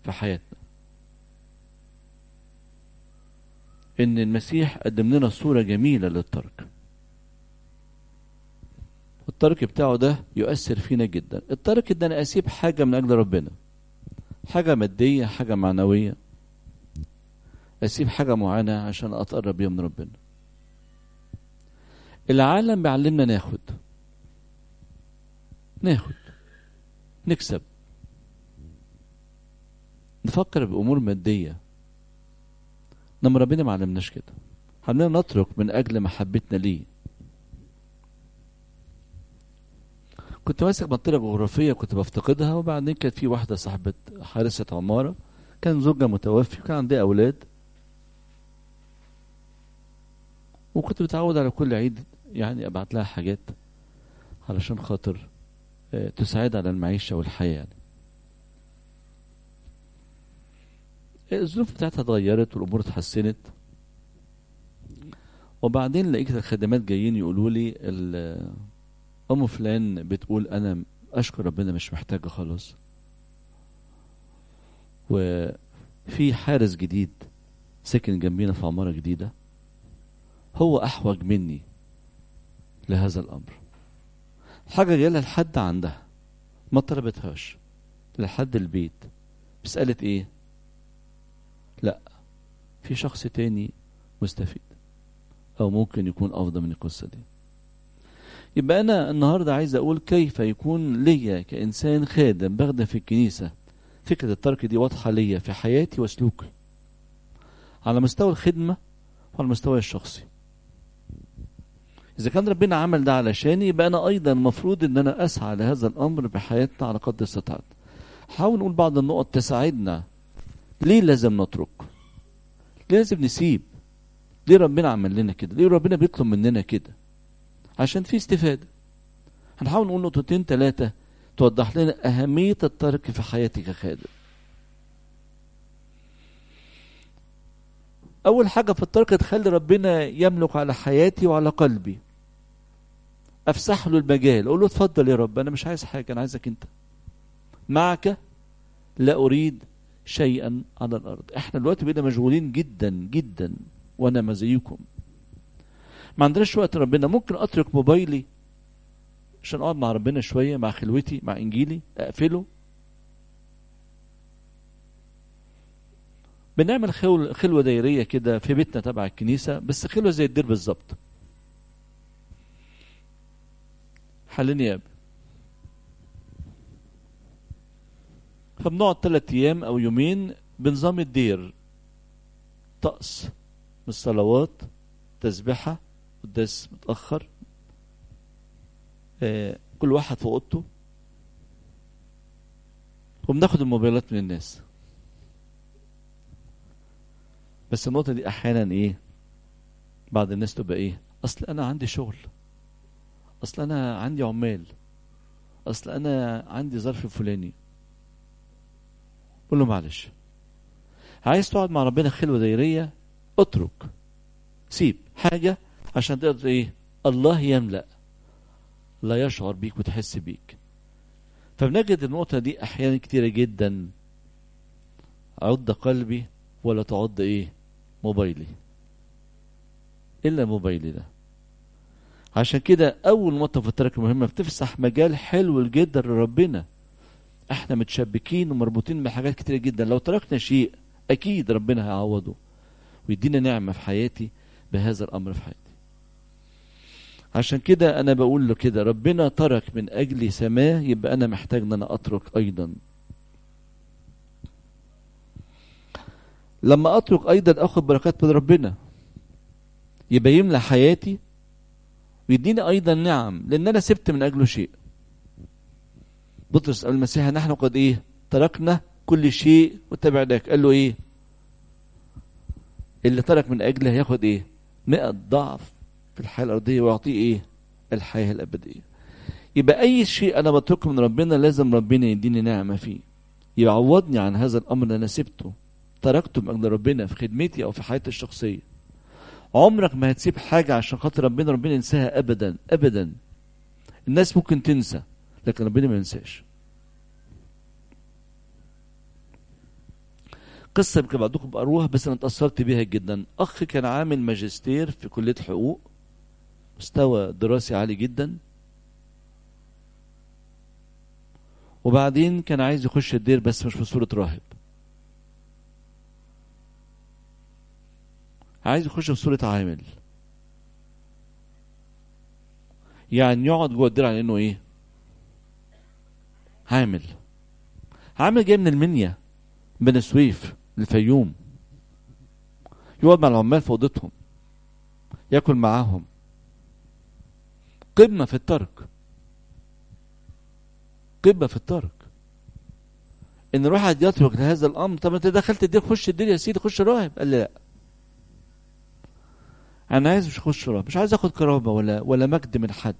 في حياتنا ان المسيح قدم لنا صورة جميلة للترك الترك بتاعه ده يؤثر فينا جدا الترك ده انا اسيب حاجة من اجل ربنا حاجة مادية حاجة معنوية اسيب حاجة معينة عشان اتقرب بيها من ربنا العالم بيعلمنا ناخد ناخد نكسب نفكر بأمور مادية انما ربنا ما علمناش كده علمنا نترك من أجل محبتنا ليه كنت ماسك منطقة جغرافية كنت بفتقدها وبعدين كانت في واحدة صاحبة حارسة عمارة كان زوجها متوفي وكان عندها أولاد وكنت متعود على كل عيد يعني أبعت لها حاجات علشان خاطر آه، تساعد على المعيشة والحياة يعني الظروف بتاعتها اتغيرت والامور اتحسنت وبعدين لقيت الخدمات جايين يقولوا لي ال- ام فلان بتقول انا اشكر ربنا مش محتاجه خلاص وفي حارس جديد ساكن جنبينا في عماره جديده هو احوج مني لهذا الامر حاجه جايه لحد عندها ما طلبتهاش لحد البيت بس قالت ايه لا في شخص تاني مستفيد او ممكن يكون افضل من القصه دي يبقى انا النهارده عايز اقول كيف يكون ليا كانسان خادم بخدم في الكنيسه فكره الترك دي واضحه ليا في حياتي وسلوكي على مستوى الخدمه وعلى المستوى الشخصي اذا كان ربنا عمل ده علشاني يبقى انا ايضا المفروض ان انا اسعى لهذا الامر بحياتنا على قدر استطاعت حاول نقول بعض النقط تساعدنا ليه لازم نترك ليه لازم نسيب ليه ربنا عمل لنا كده ليه ربنا بيطلب مننا كده عشان في استفادة هنحاول نقول نقطتين ثلاثة توضح لنا أهمية الترك في حياتي كخادم أول حاجة في الترك تخلي ربنا يملك على حياتي وعلى قلبي أفسح له المجال أقول له اتفضل يا رب أنا مش عايز حاجة أنا عايزك أنت معك لا أريد شيئا على الارض احنا دلوقتي بقينا مشغولين جدا جدا وانا ما زيكم ما عندناش وقت ربنا ممكن اترك موبايلي عشان اقعد مع ربنا شويه مع خلوتي مع انجيلي اقفله بنعمل خول خلوه دايريه كده في بيتنا تبع الكنيسه بس خلوه زي الدير بالظبط حلني يا ابني فبنقعد ثلاث ايام او يومين بنظام الدير طقس من الصلوات تسبحة قداس متأخر آه كل واحد في اوضته وبناخد الموبايلات من الناس بس النقطة دي أحيانا إيه بعض الناس تبقى إيه أصل أنا عندي شغل أصل أنا عندي عمال أصل أنا عندي ظرف فلاني قول له معلش عايز تقعد مع ربنا خلوه دايريه اترك سيب حاجه عشان تقدر ايه الله يملا لا يشعر بيك وتحس بيك فبنجد النقطه دي احيانا كتيره جدا عض قلبي ولا تعض ايه موبايلي الا موبايلي ده عشان كده اول نقطه في الترك مهمه بتفسح مجال حلو جدا لربنا احنا متشبكين ومربوطين بحاجات كتير جدا لو تركنا شيء اكيد ربنا هيعوضه ويدينا نعمه في حياتي بهذا الامر في حياتي عشان كده انا بقول له كده ربنا ترك من اجلي سماه يبقى انا محتاج ان انا اترك ايضا لما اترك ايضا اخد بركات من ربنا يبقى يملى حياتي ويديني ايضا نعم لان انا سبت من اجله شيء بطرس قال المسيح نحن قد ايه تركنا كل شيء وتبعناك قال له ايه اللي ترك من اجله هياخد ايه مئة ضعف في الحياة الأرضية ويعطيه ايه الحياة الأبدية يبقى أي شيء أنا بتركه من ربنا لازم ربنا يديني نعمة فيه يعوضني عن هذا الأمر اللي أنا سبته تركته من أجل ربنا في خدمتي أو في حياتي الشخصية عمرك ما هتسيب حاجة عشان خاطر ربنا ربنا ينساها أبدا أبدا الناس ممكن تنسى لكن ربنا ما ينساش قصة يمكن بعضكم بقروها بس أنا اتأثرت بيها جدا أخ كان عامل ماجستير في كلية حقوق مستوى دراسي عالي جدا وبعدين كان عايز يخش الدير بس مش في صورة راهب عايز يخش في صورة عامل يعني يقعد جوه الدير على انه ايه عامل عامل جاي من المنيا بني سويف الفيوم يقعد مع العمال في اوضتهم ياكل معاهم قمة في الترك قمة في الترك ان الواحد يترك لهذا الامر طب انت دخلت الدير خش الدير يا سيدي خش راهب قال لي لا انا عايز مش اخش راهب مش عايز اخد كرامه ولا ولا مجد من حد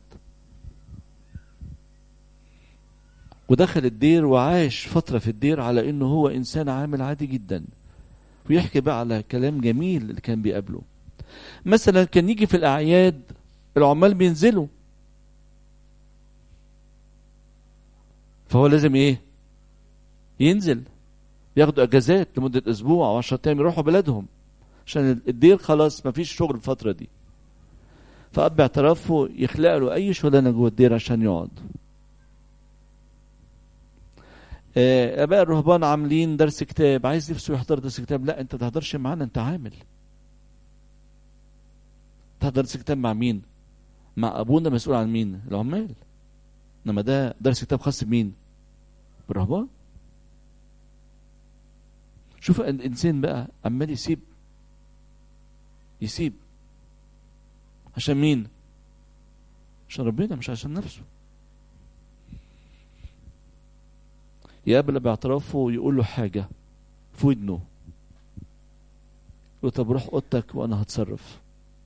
ودخل الدير وعاش فتره في الدير على انه هو انسان عامل عادي جدا ويحكي بقى على كلام جميل اللي كان بيقابله مثلا كان يجي في الاعياد العمال بينزلوا فهو لازم ايه ينزل ياخدوا اجازات لمده اسبوع او 10 ايام يروحوا بلادهم عشان الدير خلاص ما فيش شغل الفتره دي فاب اعترافه يخلق له اي شغلانه جوه الدير عشان يقعد آه، اباء الرهبان عاملين درس كتاب عايز نفسه يحضر درس كتاب لا انت ما تحضرش معانا انت عامل تحضر درس كتاب مع مين مع ابونا مسؤول عن مين العمال انما ده درس كتاب خاص بمين بالرهبان شوف الانسان بقى عمال يسيب يسيب عشان مين عشان ربنا مش عشان نفسه يقابل باعترافه ويقول له حاجة في ودنه يقول طب روح اوضتك وانا هتصرف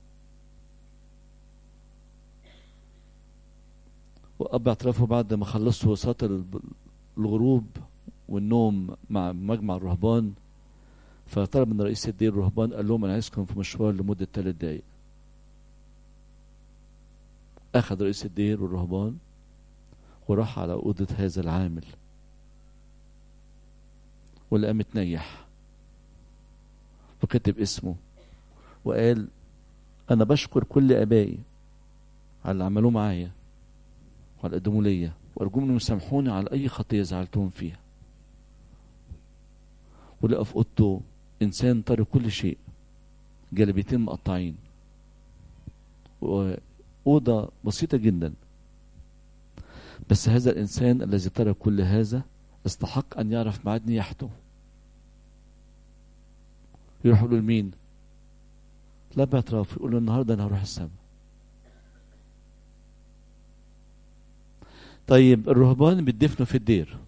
واب اعترافه بعد ما خلصوا صلاة الغروب والنوم مع مجمع الرهبان فطلب من رئيس الدير الرهبان قال لهم انا عايزكم في مشوار لمدة ثلاث دقايق اخذ رئيس الدير والرهبان وراح على اوضة هذا العامل واللي قام متنيح وكتب اسمه وقال انا بشكر كل ابائي على اللي عملوه معايا وعلى اللي قدموا ليا وارجوهم انهم يسامحوني على اي خطيه زعلتهم فيها ولقى في اوضته انسان ترك كل شيء جلبيتين مقطعين وأوضة بسيطة جدا بس هذا الإنسان الذي ترك كل هذا استحق أن يعرف ميعاد نياحته يروح يقول لمين؟ لا باعتراف يقول له النهارده أنا هروح السماء طيب الرهبان بيدفنوا في الدير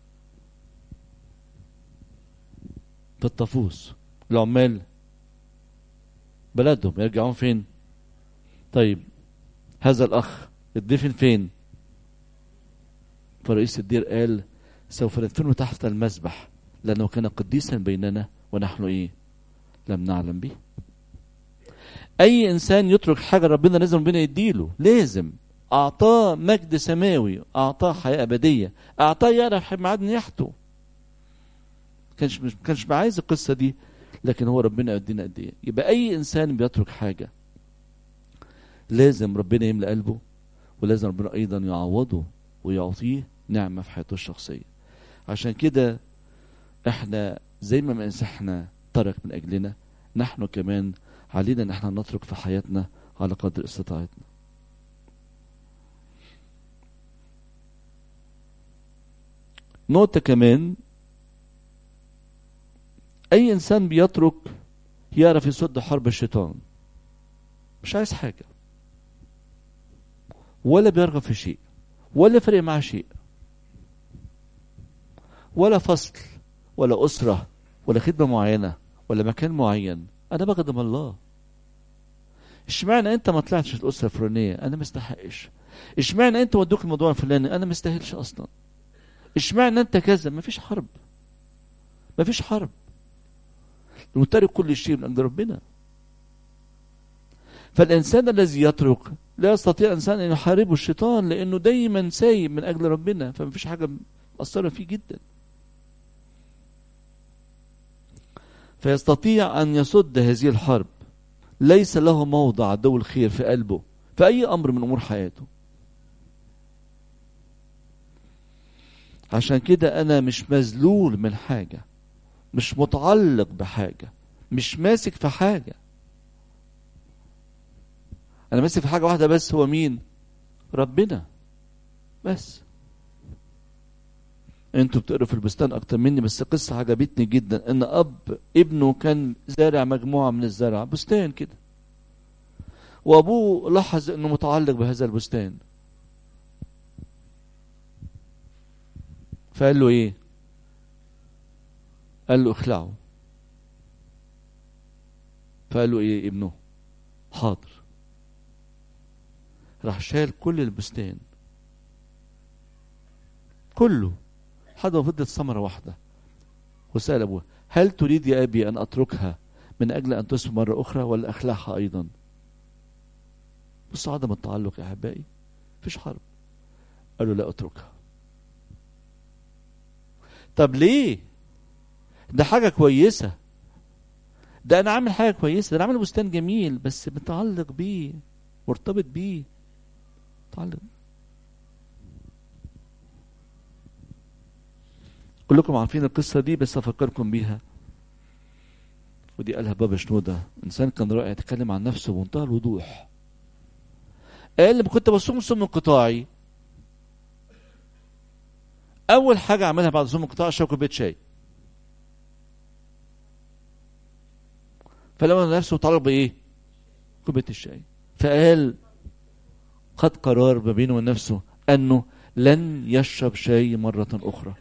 في الطفوس العمال بلدهم يرجعون فين طيب هذا الأخ الدفن فين فرئيس الدير قال سوف ندفنه تحت المسبح لأنه كان قديسا بيننا ونحن إيه لم نعلم به أي إنسان يترك حاجة ربنا لازم ربنا يديله لازم أعطاه مجد سماوي أعطاه حياة أبدية أعطاه يعرف ميعاد نياحته كانش مش كانش عايز القصة دي لكن هو ربنا يدينا قد ايه يبقى اي انسان بيترك حاجه لازم ربنا يملى قلبه ولازم ربنا ايضا يعوضه ويعطيه نعمه في حياته الشخصيه عشان كده احنا زي ما مسحنا ترك من اجلنا نحن كمان علينا ان احنا نترك في حياتنا على قدر استطاعتنا نقطة كمان أي إنسان بيترك يعرف يصد حرب الشيطان مش عايز حاجة ولا بيرغب في شيء ولا فرق معاه شيء ولا فصل ولا أسرة ولا خدمة معينة ولا مكان معين أنا بخدم الله اشمعنى أنت ما طلعتش الأسرة الفلانية أنا ما استحقش اشمعنى أنت ودوك الموضوع الفلاني أنا ما استاهلش أصلا اشمعنى أنت كذا ما فيش حرب ما فيش حرب وترك كل شيء من أجل ربنا فالإنسان الذي يترك لا يستطيع إنسان أن يحاربه الشيطان لأنه دايما سايب من أجل ربنا فما فيش حاجة مأثرة فيه جدا فيستطيع أن يصد هذه الحرب ليس له موضع عدو الخير في قلبه في أي أمر من أمور حياته عشان كده أنا مش مذلول من حاجة مش متعلق بحاجة مش ماسك في حاجة أنا ماسك في حاجة واحدة بس هو مين ربنا بس انتوا بتقروا في البستان اكتر مني بس قصة عجبتني جدا ان اب ابنه كان زارع مجموعة من الزرع بستان كده وابوه لاحظ انه متعلق بهذا البستان فقال له ايه قال له اخلعه فقال له ايه ابنه حاضر راح شال كل البستان كله حد ما فضلت ثمرة واحدة وسأل أبوه هل تريد يا أبي أن أتركها من أجل أن تثمر مرة أخرى ولا أخلعها أيضا بص عدم التعلق يا أحبائي مفيش حرب قال له لا أتركها طب ليه ده حاجة كويسة ده أنا عامل حاجة كويسة ده أنا عامل بستان جميل بس متعلق بيه مرتبط بيه متعلق كلكم عارفين القصة دي بس أفكركم بيها ودي قالها بابا شنودة إنسان كان رائع يتكلم عن نفسه بمنتهى الوضوح قال لما كنت بصوم صوم انقطاعي أول حاجة عملها بعد صوم انقطاعي شرب كوباية شاي فلما نفسه طلب إيه؟ كوباية الشاي فقال خد قرار ما بينه وبين نفسه أنه لن يشرب شاي مرة أخرى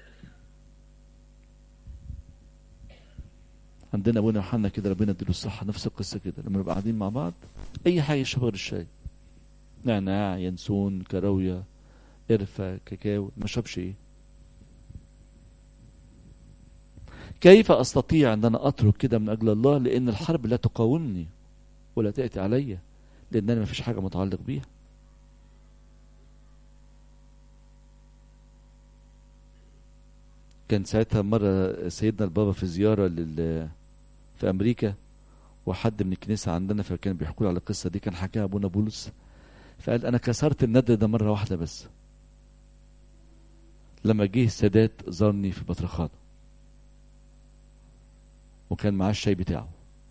عندنا ابونا يوحنا كده ربنا يديله الصحه نفس القصه كده لما نبقى قاعدين مع بعض اي حاجه يشرب غير الشاي نعناع ينسون كراويه قرفه كاكاو ما شربش ايه كيف استطيع ان انا اترك كده من اجل الله لان الحرب لا تقاومني ولا تاتي عليا لان انا ما فيش حاجه متعلق بيها كان ساعتها مرة سيدنا البابا في زيارة لل في أمريكا وحد من الكنيسة عندنا فكان بيحكوا لي على القصة دي كان حكاها أبونا بولس فقال أنا كسرت الندر ده مرة واحدة بس لما جه السادات زارني في بطرخانة وكان معاه الشاي بتاعه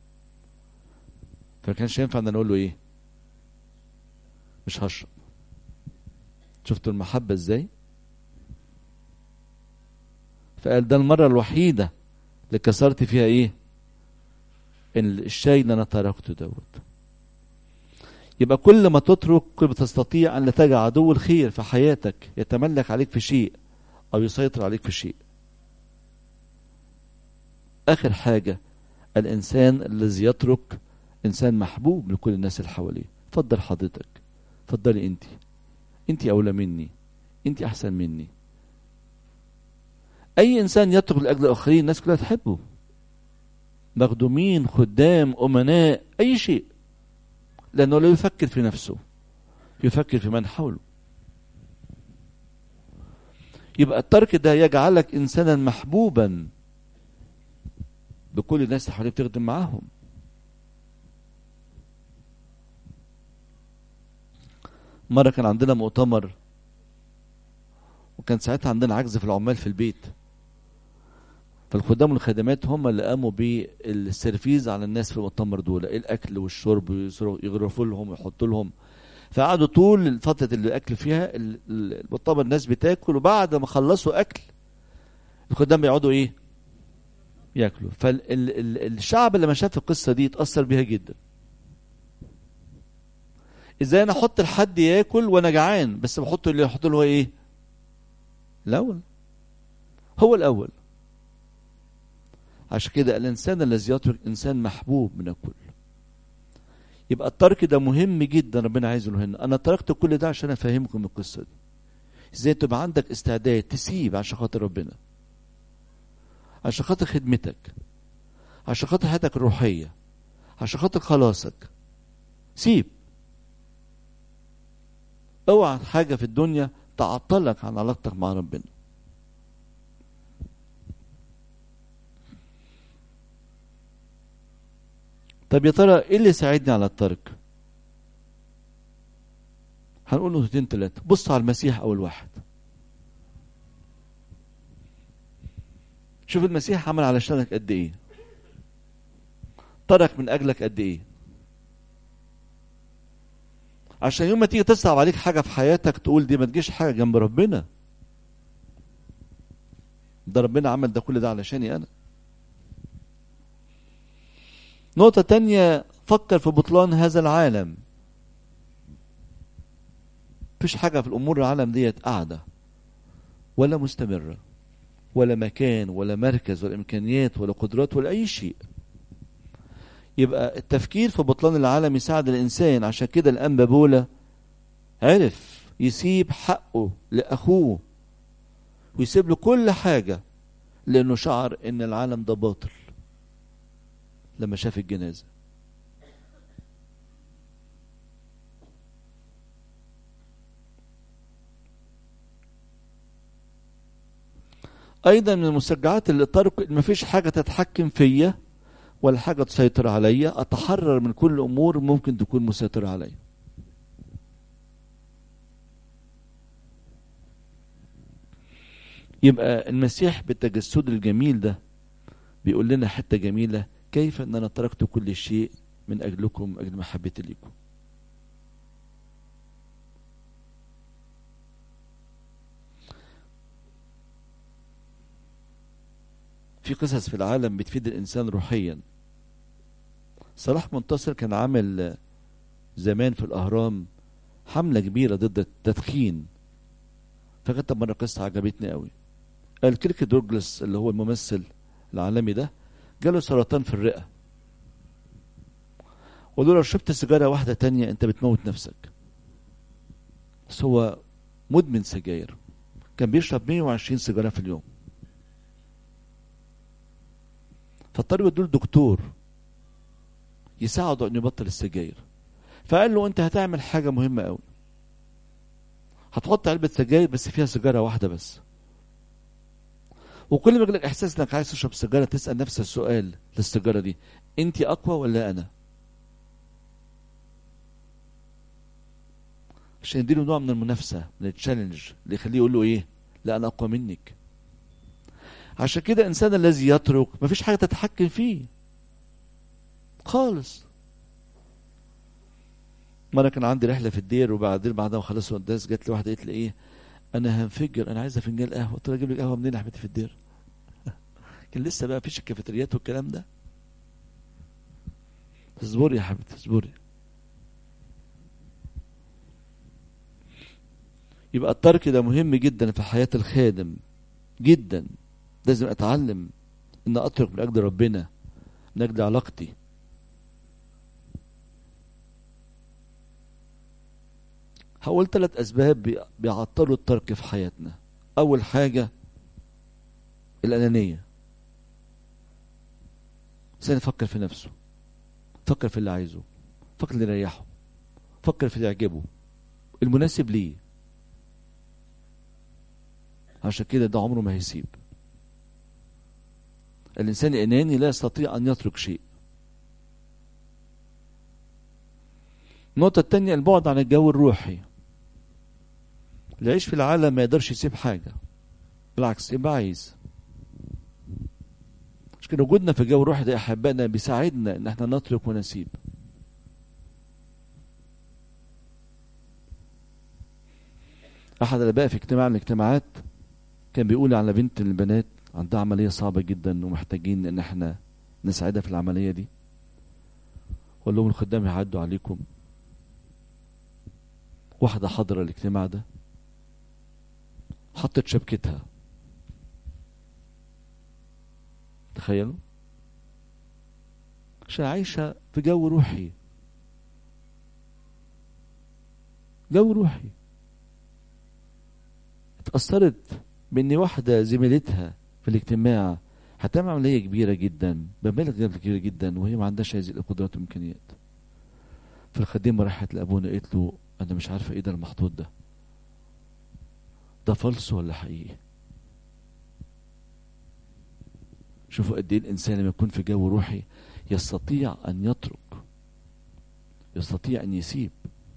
فكانش ينفع ان انا اقول له ايه مش هشرب شفتوا المحبة ازاي فقال ده المرة الوحيدة اللي كسرت فيها ايه ان الشيء اللي انا تركته دوت يبقى كل ما تترك كل ما تستطيع ان لا تجعل عدو الخير في حياتك يتملك عليك في شيء او يسيطر عليك في شيء اخر حاجة الانسان الذي يترك انسان محبوب لكل الناس اللي حواليه فضل حضرتك فضلي انت انت اولى مني انت احسن مني اي انسان يترك لاجل الاخرين الناس كلها تحبه مخدومين خدام امناء اي شيء لانه لا يفكر في نفسه يفكر في من حوله يبقى الترك ده يجعلك انسانا محبوبا بكل الناس اللي حواليك بتخدم معاهم مرة كان عندنا مؤتمر وكان ساعتها عندنا عجز في العمال في البيت فالخدام والخدمات هم اللي قاموا بالسيرفيز على الناس في المؤتمر دول الاكل والشرب يغرفوا لهم ويحطوا لهم فقعدوا طول فتره الاكل فيها المؤتمر الناس بتاكل وبعد ما خلصوا اكل الخدام بيقعدوا ايه ياكلوا فالشعب اللي ما شاف القصه دي اتاثر بيها جدا ازاي انا احط لحد ياكل وانا جعان بس بحط اللي احط له ايه الاول هو الاول عشان كده الانسان الذي يترك انسان محبوب من الكل يبقى الترك ده مهم جدا ربنا عايزه له هنا انا تركت كل ده عشان افهمكم القصه دي ازاي تبقى عندك استعداد تسيب عشان خاطر ربنا عشان خاطر خدمتك عشان خاطر حياتك الروحيه عشان خاطر خلاصك سيب اوعى حاجه في الدنيا تعطلك عن علاقتك مع ربنا طب يا ترى ايه اللي يساعدني على الترك هنقول نقطتين ثلاثة بص على المسيح أول واحد شوف المسيح عمل علشانك قد ايه ترك من اجلك قد ايه عشان يوم ما تيجي تصعب عليك حاجه في حياتك تقول دي ما تجيش حاجه جنب ربنا ده ربنا عمل ده كل ده علشاني انا نقطه تانية فكر في بطلان هذا العالم مفيش حاجه في الامور العالم ديت قاعده ولا مستمره ولا مكان ولا مركز ولا امكانيات ولا قدرات ولا اي شيء يبقى التفكير في بطلان العالم يساعد الانسان عشان كده الانبا بولا عرف يسيب حقه لاخوه ويسيب له كل حاجه لانه شعر ان العالم ده باطل لما شاف الجنازه ايضا من المشجعات اللي ترك ما فيش حاجه تتحكم فيا ولا حاجه تسيطر عليا اتحرر من كل امور ممكن تكون مسيطره عليا يبقى المسيح بالتجسد الجميل ده بيقول لنا حته جميله كيف ان انا تركت كل شيء من اجلكم اجل محبتي لكم في قصص في العالم بتفيد الانسان روحيا صلاح منتصر كان عامل زمان في الاهرام حمله كبيره ضد التدخين فكانت مره قصه عجبتني قوي قال كيرك دوجلاس اللي هو الممثل العالمي ده جاله سرطان في الرئه وقالوا لو شربت سيجاره واحده تانية انت بتموت نفسك بس هو مدمن سجاير كان بيشرب 120 سيجاره في اليوم فاضطروا يدوا دكتور يساعده انه يبطل السجاير فقال له انت هتعمل حاجه مهمه قوي هتحط علبه سجاير بس فيها سيجاره واحده بس وكل ما يجيلك احساس انك عايز تشرب سيجاره تسال نفس السؤال للسيجاره دي انت اقوى ولا انا عشان يديله نوع من المنافسه من التشالنج اللي يخليه يقول له ايه لا انا اقوى منك عشان كده الانسان الذي يترك مفيش حاجه تتحكم فيه خالص مره كان عندي رحله في الدير وبعدين بعدها وخلص القداس جت لي واحده قالت لي ايه انا هنفجر انا عايزه فنجان قهوه قلت لها اجيب لك قهوه منين يا حبيبتي في الدير كان لسه بقى مفيش الكافيتريات والكلام ده اصبري يا حبيبتي اصبري يبقى الترك ده مهم جدا في حياه الخادم جدا لازم اتعلم ان اترك من اجل ربنا من اجل علاقتي هقول ثلاث اسباب بيعطلوا الترك في حياتنا اول حاجه الانانيه الانسان يفكر في نفسه فكر في اللي عايزه فكر اللي يريحه فكر في اللي يعجبه المناسب ليه عشان كده ده عمره ما هيسيب الإنسان الأناني لا يستطيع أن يترك شيء النقطة التانية البعد عن الجو الروحي اللي يعيش في العالم ما يقدرش يسيب حاجة بالعكس يبقى عايز مش كده وجودنا في الجو الروحي ده أحبائنا بيساعدنا إن احنا نترك ونسيب أحد الآباء في اجتماع من الاجتماعات كان بيقول على بنت من البنات عندها عملية صعبة جدا ومحتاجين ان احنا نساعدها في العملية دي وقال لهم الخدام يعدوا عليكم واحدة حاضرة الاجتماع ده حطت شبكتها تخيلوا عشان عايشة في جو روحي جو روحي اتأثرت بان واحدة زميلتها في الاجتماع هتعمل عملية كبيرة جدا بمبالغ كبيرة جدا وهي ما عندهاش هذه القدرات والإمكانيات فالخديمة راحت لأبونا قالت له أنا مش عارفة إيه ده المحطوط ده ده فالص ولا حقيقي شوفوا قد ايه الانسان لما يكون في جو روحي يستطيع ان يترك يستطيع ان يسيب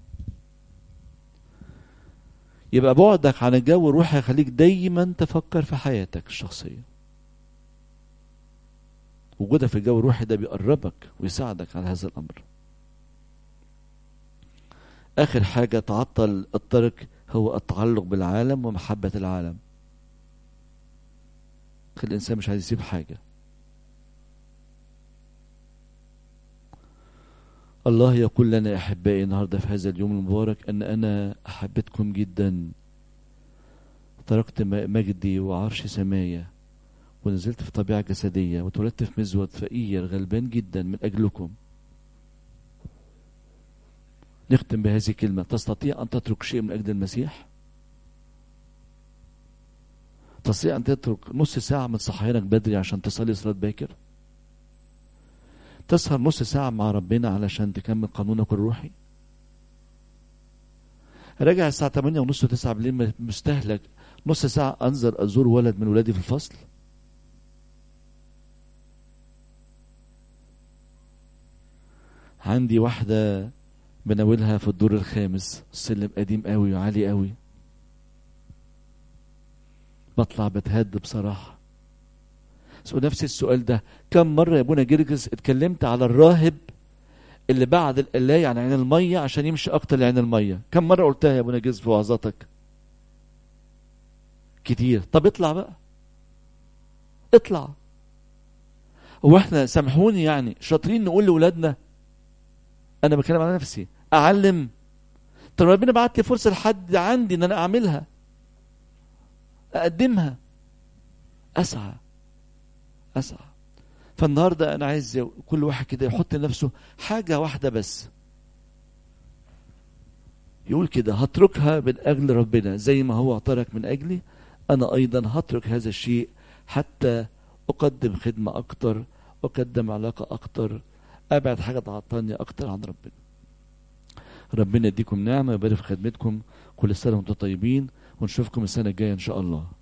يبقى بعدك عن الجو الروحي يخليك دايما تفكر في حياتك الشخصيه وجودك في الجو الروحي ده بيقربك ويساعدك على هذا الامر اخر حاجه تعطل الترك هو التعلق بالعالم ومحبه العالم الانسان مش عايز يسيب حاجه الله يقول لنا احبائي النهارده في هذا اليوم المبارك ان انا احبتكم جدا تركت مجدي وعرش سمايا ونزلت في طبيعة جسدية واتولدت في مزود فقير غلبان جدا من أجلكم نختم بهذه الكلمة تستطيع أن تترك شيء من أجل المسيح تستطيع أن تترك نص ساعة من صحيانك بدري عشان تصلي صلاة باكر تسهر نص ساعة مع ربنا علشان تكمل قانونك الروحي راجع الساعة 8 ونص و9 بالليل مستهلك نص ساعة أنزل أزور ولد من ولادي في الفصل عندي واحدة بناولها في الدور الخامس السلم قديم قوي وعالي قوي بطلع بتهد بصراحة سؤال نفس السؤال ده كم مرة يا ابونا جرجس اتكلمت على الراهب اللي بعد القلاية عن عين المية عشان يمشي أكتر لعين المية كم مرة قلتها يا ابونا جرجس في وعظاتك كتير طب اطلع بقى اطلع هو احنا سامحوني يعني شاطرين نقول لأولادنا انا بتكلم على نفسي اعلم طب ربنا بعت لي فرصه لحد عندي ان انا اعملها اقدمها اسعى اسعى فالنهارده انا عايز كل واحد كده يحط لنفسه حاجه واحده بس يقول كده هتركها من اجل ربنا زي ما هو اعترك من اجلي انا ايضا هترك هذا الشيء حتى اقدم خدمه اكتر اقدم علاقه اكتر ابعد حاجه تعطلني اكتر عن ربنا ربنا يديكم نعمه ويبارك في خدمتكم كل سنه وانتم طيبين ونشوفكم السنه الجايه ان شاء الله